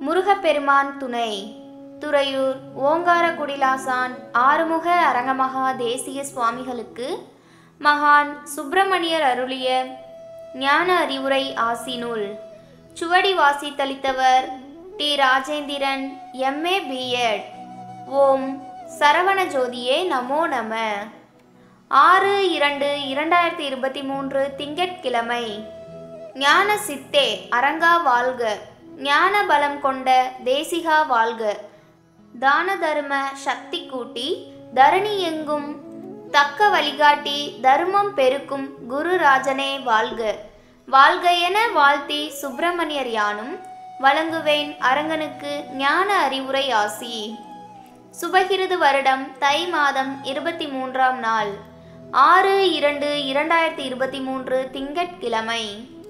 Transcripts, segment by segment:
முருகப்பெருமான் துணை துறையூர் ஓங்கார குடிலாசான் ஆறுமுக அரங்கமகா தேசிய சுவாமிகளுக்கு மகான் சுப்பிரமணியர் அருளிய ஞான அறிவுரை ஆசினுள் சுவடி வாசித்தளித்தவர் டி ராஜேந்திரன் எம்ஏ பிஎட் ஓம் சரவண ஜோதியே நமோ நம ஆறு இரண்டு இரண்டாயிரத்தி இருபத்தி மூன்று திங்கட்கிழமை ஞான சித்தே அரங்கா வாழ்க ஞான பலம் கொண்ட தேசிகா வாழ்க தான தர்ம சக்தி கூட்டி தரணி எங்கும் தக்க வழிகாட்டி தர்மம் பெருக்கும் குரு ராஜனே வாழ்க வாழ்க என வாழ்த்தி சுப்பிரமணியர் யானும் வழங்குவேன் அரங்கனுக்கு ஞான அறிவுரை ஆசி சுபகிருது வருடம் தை மாதம் இருபத்தி மூன்றாம் நாள் ஆறு இரண்டு இரண்டாயிரத்தி இருபத்தி மூன்று திங்கட்கிழமை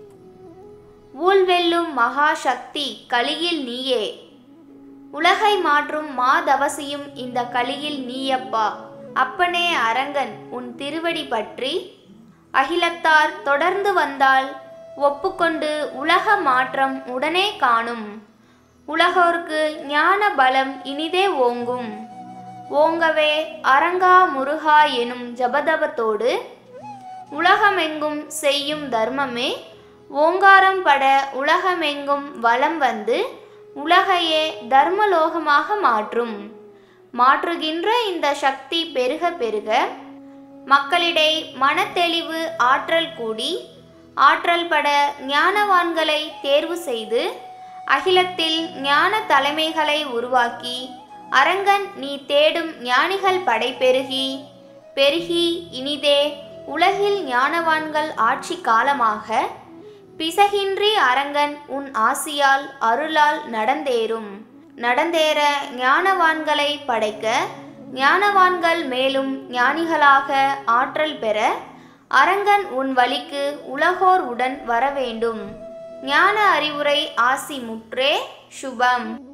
ஊழ்வெல்லும் மகா சக்தி கலியில் நீயே உலகை மாற்றும் மாதவசியும் இந்த கலியில் நீயப்பா அப்பனே அரங்கன் உன் திருவடி பற்றி அகிலத்தார் தொடர்ந்து வந்தால் ஒப்புக்கொண்டு உலக மாற்றம் உடனே காணும் உலகோர்க்கு ஞான பலம் இனிதே ஓங்கும் ஓங்கவே அரங்கா முருகா எனும் ஜபதபத்தோடு உலகமெங்கும் செய்யும் தர்மமே ஓங்காரம் பட உலகமெங்கும் வலம் வந்து உலகையே தர்மலோகமாக மாற்றும் மாற்றுகின்ற இந்த சக்தி பெருக பெருக மக்களிடை மனத்தெளிவு ஆற்றல் கூடி ஆற்றல் பட ஞானவான்களை தேர்வு செய்து அகிலத்தில் ஞான தலைமைகளை உருவாக்கி அரங்கன் நீ தேடும் ஞானிகள் படை பெருகி பெருகி இனிதே உலகில் ஞானவான்கள் ஆட்சி காலமாக பிசகின்றி அரங்கன் உன் ஆசியால் அருளால் நடந்தேறும் நடந்தேற ஞானவான்களை படைக்க ஞானவான்கள் மேலும் ஞானிகளாக ஆற்றல் பெற அரங்கன் உன் வழிக்கு உலகோர் உடன் வர வேண்டும் ஞான அறிவுரை ஆசி முற்றே சுபம்